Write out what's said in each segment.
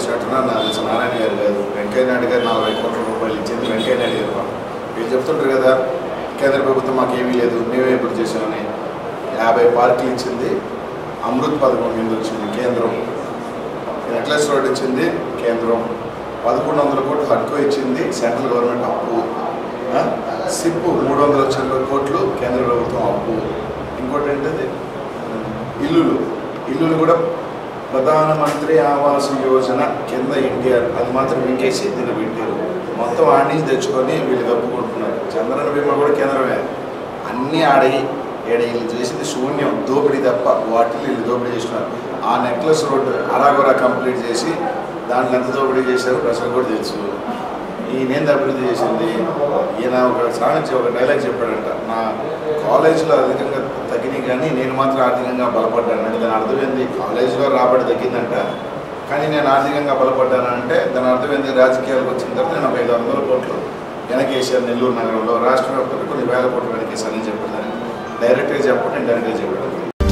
చేసినట్టున్నారు నాకు తెలిసిన నారాయణ గారు కాదు వెంకయ్య నాయుడు గారు నలభై కోట్ల రూపాయలు ఇచ్చింది వెంకయ్య నాయుడు గారు పాపం. వీళ్ళు చెప్తుంటారు కదా కేంద్ర ప్రభుత్వం మాకు ఏమీ లేదు మేమే ఇప్పుడు చేసామని యాభై పార్కులు ఇచ్చింది అమృత్ పథకం కింద వచ్చింది కేంద్రం నెక్లెస్ రోడ్ ఇచ్చింది కేంద్రం పదకొండు వందల కోట్లు హడ్కో ఇచ్చింది సెంట్రల్ గవర్నమెంట్ అప్పు ఆ? సిప్పు మూడు వందల చిల్లర కోట్లు కేంద్ర ప్రభుత్వం అప్పు ఇంకోటి ఏంటది ఇల్లులు ఇల్లులు కూడా ప్రధానమంత్రి ఆవాస్ యోజన కింద ఎన్టీఆర్ అది మాత్రం ఇంకేసి దీన్ని పెట్టారు మొత్తం ఆడి నుంచి తెచ్చుకొని వీళ్ళు కప్పుకుంటున్నారు చంద్రన బీమా కూడా కేంద్రమే అన్నీ ఆడయి ఏడ వీళ్ళు చేసింది శూన్యం దోపిడీ తప్ప వాటిని వీళ్ళు దోపిడీ చేస్తున్నారు ఆ నెక్లెస్ రోడ్డు అరాగొరా కంప్లీట్ చేసి దాంట్లో ఎంత దోపిడీ చేశారో ప్రజలు కూడా తెలుసు ఈయనేంది అభివృద్ధి చేసింది ఈయన ఒక సాంగ్ ఒక డైలాగ్ చెప్పాడంట నా కాలేజీలో అధికంగా తగ్గినాయి కానీ నేను మాత్రం ఆర్థికంగా బలపడ్డాను అంటే దాని అర్థం ఏంది కాలేజీలో రాబడి తగ్గిందంట కానీ నేను ఆర్థికంగా బలపడ్డాను అంటే దాని అర్థం ఏంది రాజకీయాలకు వచ్చిన తర్వాత నేను ఒక ఐదు వందల కోట్లు వెనకేసాను నెల్లూరు నగరంలో రాష్ట్ర వ్యాప్తంగా కొన్ని వేల కోట్లు వెనకేసానని చెప్పాను డైరెక్ట్గా చెప్పండి నేను డైరెక్ట్గా చెప్పాను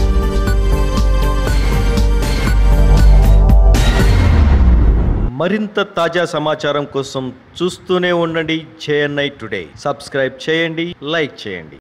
మరింత తాజా సమాచారం కోసం చూస్తూనే ఉండండి జేఎన్ఐ టుడే సబ్స్క్రైబ్ చేయండి లైక్ చేయండి